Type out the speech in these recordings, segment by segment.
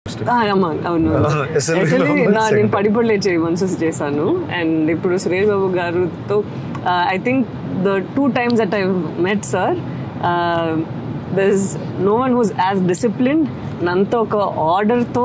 Next ఆ, అమ్మా, అవును SLV లో SLV ఉంది, నా second. నేను పడిపడలే చేయమన్స్ చేశాను అండ్ ఇప్పుడు సురేష్ బాబు గారితో I think the two times that I met sir there is no one who's as disciplined నంత ఒక ఆర్డర్తో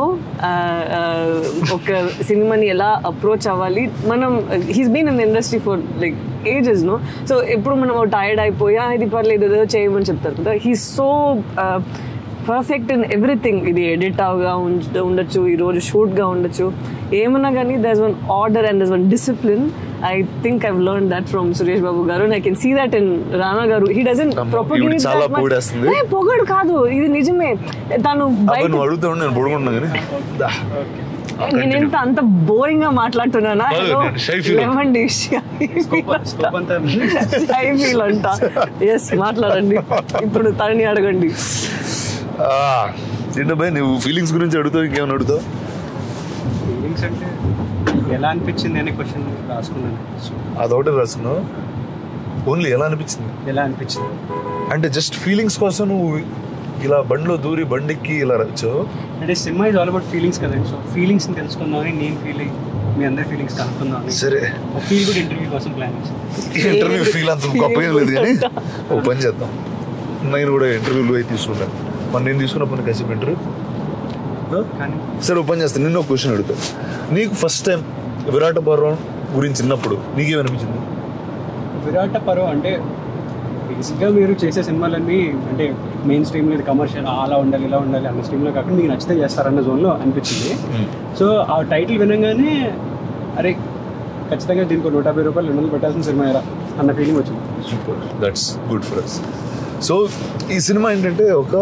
ఒక సినిమాని ఎలా అప్రోచ్ అవ్వాలి మనం he's been in industry for like ages no so ఎప్పుడు మనం టైర్డ్ అయిపోయా ఇది పర్లేదు ఏదో చేయమని చెప్తారు కదా he so perfect in everything ఇది ఎడిట్ అవగా ఉండ ఉండొచ్చు ఈరోజు షూట్గా ఉండొచ్చు ఏమన్నా కానీ there one order and there one discipline I think I've learn that from Suresh Babu garu I can see that in Rana garu he dozen అమ్మో, ఈవిడ చాలా పొగిడేస్తుంది. పొగడు కాదు ఇది నిజమే తను అబ్బా బయట నువ్వు అడుగుతా నేను పడుకుంటున్నా కానీ దా. నేను ఎంత అంత బోరింగ్ గా మాట్లాడుతున్నానా కాదు, ఏదో నేను shy feel లేవండి స్కోప్ అంతా షై ఫీల్ అంట ఎస్ మాట్లాడండి ఇప్పుడు తనని అడగండి ఆ, ఏంటబ్బాయి నువ్వు ఫీలింగ్స్ గురించి అడుగుతావు ఇంకేమైనా అడుగుతావు ఫీలింగ్స్ అంటే ఎలా అనిపించింది అనే క్వశ్చన్ రాసుకున్నాను సో అదొకటి రాస్తున్నావు ఓన్లీ ఎలా అనిపించింది ఎలా అనిపించింది అంటే జస్ట్ ఫీలింగ్స్ కోసం నువ్వు ఇలా బండిలో దూరి బండికి ఇలా వచ్చావు అంటే cinema is all about feelings కదండి సో ఫీలింగ్స్ తెలుసుకుందామని నేను ఫీల్ అయ్యి మీ అందరి ఫీలింగ్స్ కనుక్కుందామని సరే ఒక ఫీల్ గుడ్ ఇంటర్వ్యూ కోసం ప్లాన్ చేశాను ఇంటర్వ్యూ ఫీల్ అంత గొప్పగా లేదు కానీ ఓ పని చేద్దాం నేను కూడా ఇంటర్వ్యూలు అయి తీసుకున్నాను మన నేను తీసుకున్నప్పుడు నీకు కాసేపు ఇంటర్వ్యూ కానీ సరే ఓ పని చేస్తాను నిన్న ఒక క్వశ్చన్ అడుగుతా నీకు ఫస్ట్ టైం విరాట పర్వం గురించి చిన్నప్పుడు నీకేమనిపించింది విరాట పర్వ అంటే బేసిక్గా మీరు చేసే సినిమాలన్నీ అంటే మెయిన్ స్ట్రీమ్ లేదు కమర్షియల్ అలా ఉండాలి ఇలా ఉండాలి అన్న స్ట్రీమ్లో కాకుండా మీకు నచ్చితే చేస్తారన్న జోన్లో అనిపించింది సో ఆ టైటిల్ వినగానే అరే ఖచ్చితంగా దీనికి ఒక నూట యాభై రూపాయలు రెండు వందలు పెట్టాల్సిన సినిమా ఎరా అన్న ఫీలింగ్ వచ్చింది super that's good for us so ఈ సినిమా ఏంటంటే ఒక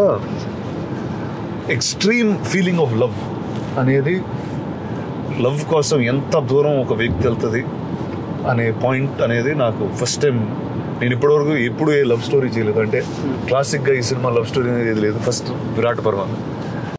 ఎక్స్ట్రీమ్ ఫీలింగ్ ఆఫ్ లవ్ అనేది లవ్ కోసం ఎంత దూరం ఒక వ్యక్తి వెళ్తుంది అనే పాయింట్ అనేది నాకు ఫస్ట్ టైం నేను ఇప్పటివరకు ఎప్పుడు ఏ లవ్ స్టోరీ చేయలేదు అంటే క్లాసిక్గా ఈ సినిమా లవ్ స్టోరీ అనేది ఏది లేదు ఫస్ట్ విరాట్ పర్వ